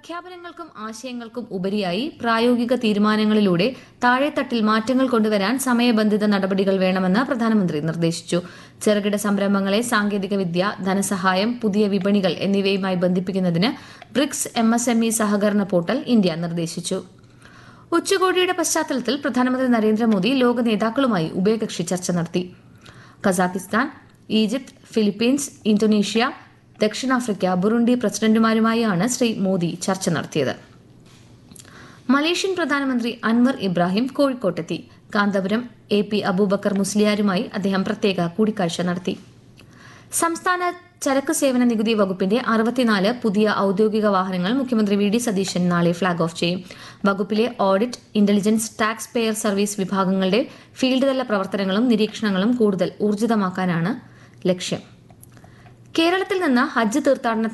പ്രഖ്യാപനങ്ങൾക്കും ആശയങ്ങൾക്കും ഉപരിയായി പ്രായോഗിക തീരുമാനങ്ങളിലൂടെ താഴെത്തട്ടിൽ മാറ്റങ്ങൾ കൊണ്ടുവരാൻ സമയബന്ധിത നടപടികൾ വേണമെന്ന് പ്രധാനമന്ത്രി നിർദ്ദേശിച്ചു ചെറുകിട സംരംഭങ്ങളെ സാങ്കേതികവിദ്യ ധനസഹായം പുതിയ വിപണികൾ എന്നിവയുമായി ബന്ധിപ്പിക്കുന്നതിന് BRICS M S M E സഹകരണ പോർട്ടൽ ഇന്ത്യ നിർദ്ദേശിച്ചു ഉച്ചകോടിയുടെ പശ്ചാത്തലത്തിൽ പ്രധാനമന്ത്രി നരേന്ദ്രമോദി ലോക നേതാക്കളുമായി ഉഭയകക്ഷി ചർച്ച നടത്തി കസാഖിസ്ഥാൻ ഈജിപ്ത് ഫിലിപ്പീൻസ് ഇന്തോനേഷ്യ ദക്ഷിണാഫ്രിക്ക ബുറുണ്ടി പ്രസിഡന്റുമാരുമായാണ് ശ്രീ മോദി ചർച്ച നടത്തിയത് മലേഷ്യൻ പ്രധാനമന്ത്രി അൻവർ ഇബ്രാഹിം കോഴിക്കോട്ടെത്തി കാന്തപുരം എ പി അബൂബക്കർ മുസ്ലിയാരുമായി അദ്ദേഹം പ്രത്യേക കൂടിക്കാഴ്ച നടത്തി സംസ്ഥാന ചരക്ക് സേവന നികുതി വകുപ്പിന്റെ അറുപത്തിനാല് പുതിയ ഔദ്യോഗിക വാഹനങ്ങൾ മുഖ്യമന്ത്രി വി ഡി സതീശൻ നാളെ ഫ്ളാഗ് ഓഫ് ചെയ്യും വകുപ്പിലെ audit intelligence taxpayer service വിഭാഗങ്ങളുടെ ഫീൽഡ് തല പ്രവർത്തനങ്ങളും നിരീക്ഷണങ്ങളും കൂടുതൽ ഊർജിതമാക്കാനാണ് ലക്ഷ്യം കേരളത്തിൽ നിന്ന് ഹജ്ജ് തീർത്ഥാടനത്തിന്